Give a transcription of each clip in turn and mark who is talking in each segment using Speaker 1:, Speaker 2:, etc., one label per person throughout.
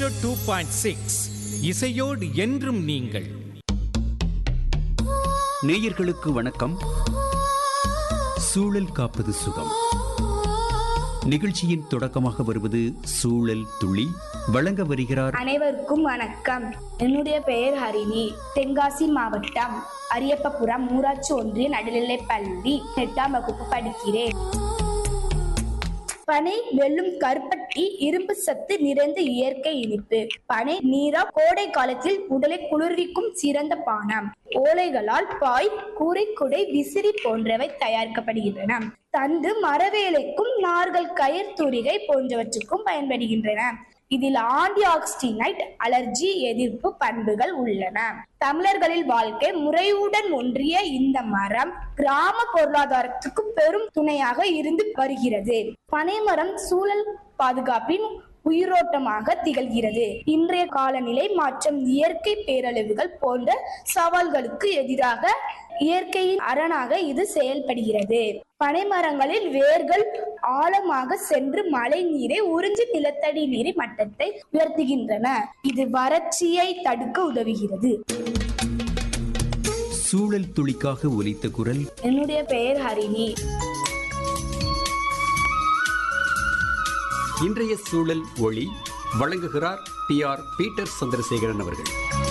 Speaker 1: zero two point six இசையோடு என்றும் நீங்கள்
Speaker 2: நேயர்களுக்கு வணக்கம் சூழல் காப்பது சுகம் நிகழ்ச்சியின் தொடக்கமாக வருவது சூழல் துளி வழங்க வருகிறார்
Speaker 3: அனைவருக்கும் வணக்கம் என்னுடைய பெயர் ஹரிணி தென்காசி மாவட்டம் அரியப்பபுரம் ஊராட்சி ஒன்றிய நடுநிலைப் பள்ளி எட்டாம் வகுப்பு படிக்கிறேன் பனை வெல்லும் கருப்பட்டி இரும்பு சத்து நிறைந்த இயற்கை இனிப்பு பனை நீரா கோடை காலத்தில் உடலை குளிர்விக்கும் சிறந்த பானம் ஓலைகளால் பாய் கூரை குடை விசிறி போன்றவை தயாரிக்கப்படுகின்றன தந்து மரவேலைக்கும் நார்கள் கயிர் தூரிகை போன்றவற்றுக்கும் பயன்படுகின்றன இதில் ஆன்டி ஆக்சிடைட் அலர்ஜி எதிர்ப்பு பண்புகள் உள்ளன தமிழர்களின் வாழ்க்கை முறையுடன் ஒன்றிய இந்த மரம் கிராம பொருளாதாரத்துக்கு பெரும் துணையாக இருந்து வருகிறது பனைமரம் சூழல் பாதுகாப்பின் உயிரோட்டமாக திகழ்கிறது இன்றைய காலநிலை மாற்றம் இயற்கை பேரழிவுகள் போன்ற சவால்களுக்கு எதிராக இயற்கையின் அரணாக இது செயல்படுகிறது பனைமரங்களில் வேர்கள் ஆழமாக சென்று மழை நீரை உறிஞ்சி நிலத்தடி நீரை மட்டத்தை உயர்த்துகின்றன இது வறட்சியை தடுக்க உதவுகிறது
Speaker 2: சூழல் துளிக்காக ஒலித்த குரல்
Speaker 3: என்னுடைய பெயர் ஹரிணி
Speaker 4: இன்றைய சூழல் ஒளி வழங்குகிறார் பி ஆர் பீட்டர் சந்திரசேகரன் அவர்கள்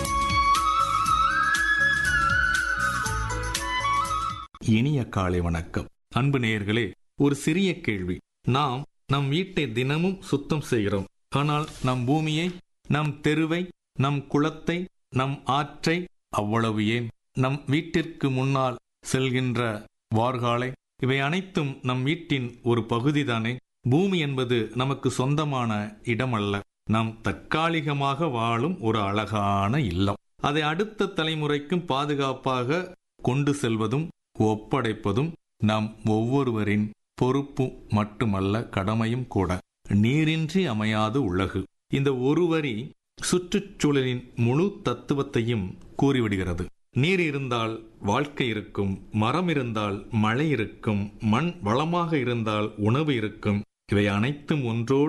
Speaker 5: இனிய காலை வணக்கம் அன்பு நேயர்களே ஒரு சிறிய கேள்வி நாம் நம் வீட்டை தினமும் சுத்தம் செய்கிறோம் ஆனால் நம் பூமியை நம் தெருவை நம் குளத்தை நம் ஆற்றை அவ்வளவு ஏன் நம் வீட்டிற்கு முன்னால் செல்கின்ற வார்காலை இவை அனைத்தும் நம் வீட்டின் ஒரு பகுதிதானே பூமி என்பது நமக்கு சொந்தமான இடம் அல்ல நாம் தற்காலிகமாக வாழும் ஒரு அழகான இல்லம் அதை அடுத்த தலைமுறைக்கும் பாதுகாப்பாக கொண்டு செல்வதும் ஒப்படைப்பதும் நம் ஒவ்வொருவரின் பொறுப்பு மட்டுமல்ல கடமையும் கூட நீரின்றி அமையாது உலகு இந்த ஒரு வரி சுற்றுச்சூழலின் முழு தத்துவத்தையும் கூறிவிடுகிறது நீர் இருந்தால் வாழ்க்கை இருக்கும் மரம் இருந்தால் மழை இருக்கும் மண் வளமாக இருந்தால் உணவு இருக்கும் இவை அனைத்தும் ஒன்றோடு